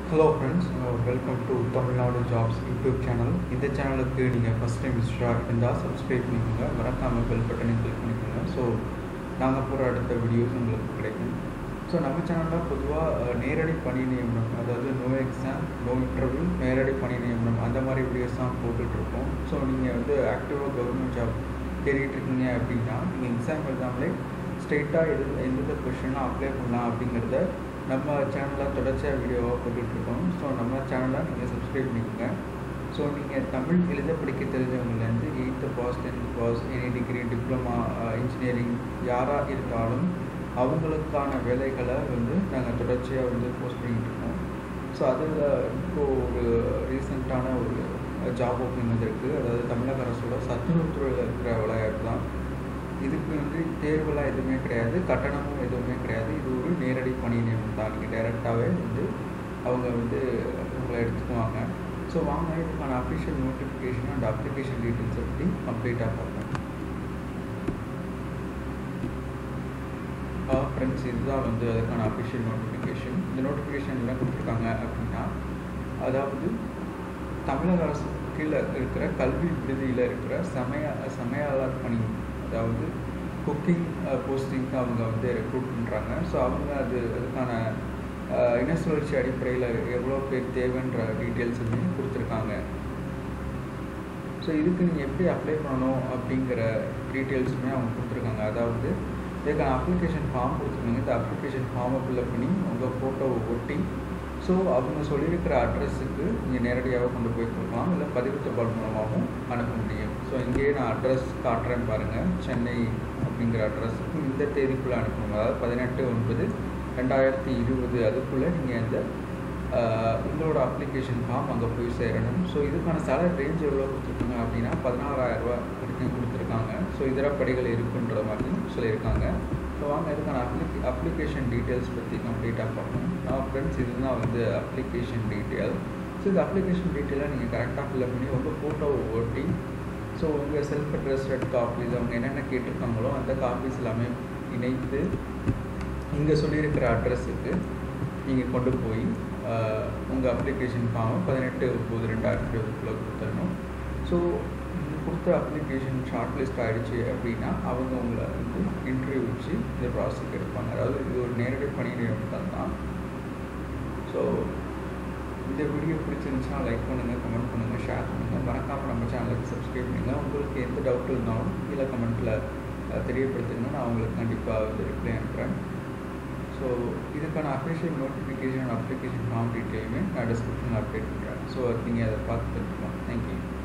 hello friends welcome to Tamil Nadu jobs YouTube channel இந்த சேனலுக்கு நீங்கள் ஃபஸ்ட் டைம் விசிட்டாக இருந்தால் சப்ஸ்கிரைப் பண்ணிக்கோங்க மறக்காமல் பெல் பட்டனை கிளிக் பண்ணிக்கோங்க ஸோ நாங்கள் போகிற அடுத்த வீடியோஸ் உங்களுக்கு கிடைக்கும் ஸோ நம்ம சேனலில் பொதுவாக நேரடி பணி நியமனம் அதாவது நோ எக்ஸாம் நோ இன்டர்வியூ நேரடி பணி நியமனம் அந்த மாதிரி வீடியோஸ் தான் போட்டுட்ருக்கோம் ஸோ நீங்கள் வந்து ஆக்டிவாக கவர்மெண்ட் ஜாப் தேடிட்டு இருக்கீங்க அப்படின்னா நீங்கள் எக்ஸாம் எழுதாமலே ஸ்ட்ரெயிட்டாக எது எந்தெந்த கொஷினாக அப்ளை பண்ணலாம் அப்படிங்கிறத நம்ம சேனலில் தொடர்ச்சியாக வீடியோவாக போட்டுட்ருக்கோம் ஸோ நம்ம சேனலை நீங்கள் சப்ஸ்கிரைப் பண்ணிக்கோங்க ஸோ நீங்கள் தமிழ் எழுத படிக்க தெரிஞ்சவங்கலேருந்து eighth pass tenth pass any degree diploma engineering யாராக இருந்தாலும் அவங்களுக்கான வேலைகளை வந்து நாங்கள் தொடர்ச்சியாக வந்து போஸ்ட் பண்ணிகிட்டு இருக்கோம் ஸோ அதில் இப்போது ஒரு ரீசெண்டான ஒரு ஜாப் ஓப்பனிங் வந்திருக்கு அதாவது தமிழக அரசோட சத்துணவுத்துறையில் இருக்கிற விளையாட்டு தான் இதுக்கு வந்து தேர்வெல்லாம் எதுவுமே கிடையாது கட்டணமும் எதுவுமே கிடையாது இது ஒரு நேரடி பணி நியமனம் தான் நீங்கள் டைரெக்டாகவே வந்து அவங்க வந்து உங்களை எடுத்துக்குவாங்க ஸோ வாங்க இதுக்கான அஃபிஷியல் நோட்டிஃபிகேஷன் அண்ட் அப்ளிகேஷன் டீட்டெயில்ஸை பற்றி கம்ப்ளீட்டாக பார்ப்போம் ஃப்ரெண்ட்ஸ் இதுதான் வந்து அதுக்கான அஃபிஷியல் நோட்டிஃபிகேஷன் இந்த நோட்டிஃபிகேஷன் என்ன கொடுத்துருக்காங்க அப்படின்னா அதாவது தமிழக அரசு கீழே இருக்கிற கல்வி விடுதியில் இருக்கிற சமய சமையலாளர் பணி அதாவது குக்கிங் போஸ்டிங்க்கு அவங்க வந்து ரெக்ரூட் பண்ணுறாங்க ஸோ அவங்க அது அதுக்கான இன சுழற்சி அடிப்படையில் எவ்வளோ பேர் தேவைன்ற டீட்டெயில்ஸ் வந்து கொடுத்துருக்காங்க ஸோ இதுக்கு நீங்கள் எப்படி அப்ளை பண்ணணும் அப்படிங்கிற டீட்டெயில்ஸுமே அவங்க கொடுத்துருக்காங்க அதாவது இதுக்கான அப்ளிகேஷன் ஃபார்ம் கொடுத்துருக்காங்க இந்த அப்ளிகேஷன் ஃபார்மை ஃபில்அப் பண்ணி உங்கள் ஃபோட்டோவை ஒட்டி ஸோ அவங்க சொல்லியிருக்கிற அட்ரஸுக்கு நீங்கள் நேரடியாக கொண்டு போய் கொடுக்கலாம் இல்லை பதிவு தபால் மூலமாகவும் அனுப்ப முடியும் ஸோ இங்கேயே நான் அட்ரஸ் காட்டுறேன் பாருங்கள் சென்னை அப்படிங்கிற அட்ரஸுக்கு இந்த தேதிக்குள்ளே அனுப்பணும் அதாவது பதினெட்டு ஒன்பது ரெண்டாயிரத்தி இருபது அதுக்குள்ளே நீங்கள் இந்த உங்களோட அப்ளிகேஷன் ஃபார்ம் அங்கே போய் சேரணும் ஸோ இதுக்கான சேலரி ரேஞ்ச் எவ்வளோ கொடுத்துருக்காங்க அப்படின்னா பதினாறாயிரரூபா வரைக்கும் கொடுத்துருக்காங்க ஸோ இதர படிகள் இருக்குன்ற மாதிரி சொல்லியிருக்காங்க ஸோ வாங்க இதுக்கான அப்ளிகே அப்ளிகேஷன் டீட்டெயில்ஸ் பற்றி கம்ப்ளீட்டாக பார்க்கணும் ஃப்ரெண்ட்ஸ் இதுதான் வந்து அப்ளிகேஷன் டீட்டெயில் ஸோ இந்த அப்ளிகேஷன் டீட்டெயிலாக நீங்கள் கரெக்டாக ஃபில்அப் பண்ணி உங்கள் ஃபோட்டோவை ஒட்டி ஸோ உங்கள் செல்ஃப் அட்ரஸ் ரெட் காப்பீஸ் அவங்க என்னென்ன கேட்டிருக்காங்களோ அந்த காப்பீஸ் எல்லாமே இணைத்து இங்கே சொல்லியிருக்கிற அட்ரஸுக்கு நீங்கள் கொண்டு போய் உங்கள் அப்ளிகேஷன் ஃபார்மை பதினெட்டு ஒம்பது ரெண்டாயிரத்தி இருபதுக்குள்ளே கொடுத்துடணும் ஸோ கொடுத்த அப்ளிகேஷன் ஷார்ட் லிஸ்ட் ஆகிடுச்சு அப்படின்னா அவங்க உங்களை வந்து இன்டர்வியூ வச்சு இந்த ப்ராசஸ்க்கு எடுப்பாங்க அதாவது இது ஒரு நேரடி பணி நியமனம் தான் ஸோ இந்த வீடியோ பிடிச்சிருந்துச்சுன்னா லைக் பண்ணுங்கள் கமெண்ட் பண்ணுங்கள் ஷேர் பண்ணுங்கள் மறக்காமல் நம்ம சேனலுக்கு சப்ஸ்கிரைப் பண்ணுங்கள் உங்களுக்கு எந்த டவுட் இருந்தாலும் கீழே கமெண்ட்டில் தெரியப்படுத்துங்க நான் உங்களுக்கு கண்டிப்பாக வந்து ரிப்ளை அனுப்புகிறேன் ஸோ இதுக்கான அஃபிஷியல் நோட்டிஃபிகேஷன் அப்ளிகேஷன் ஃபார்ம் டீட்டெயிலுமே நான் டிஸ்கிரிப்ஷனில் அப்டேட் பண்ணுறேன் ஸோ நீங்கள் அதை பார்த்து தெரிஞ்சுக்கலாம் தேங்க்யூ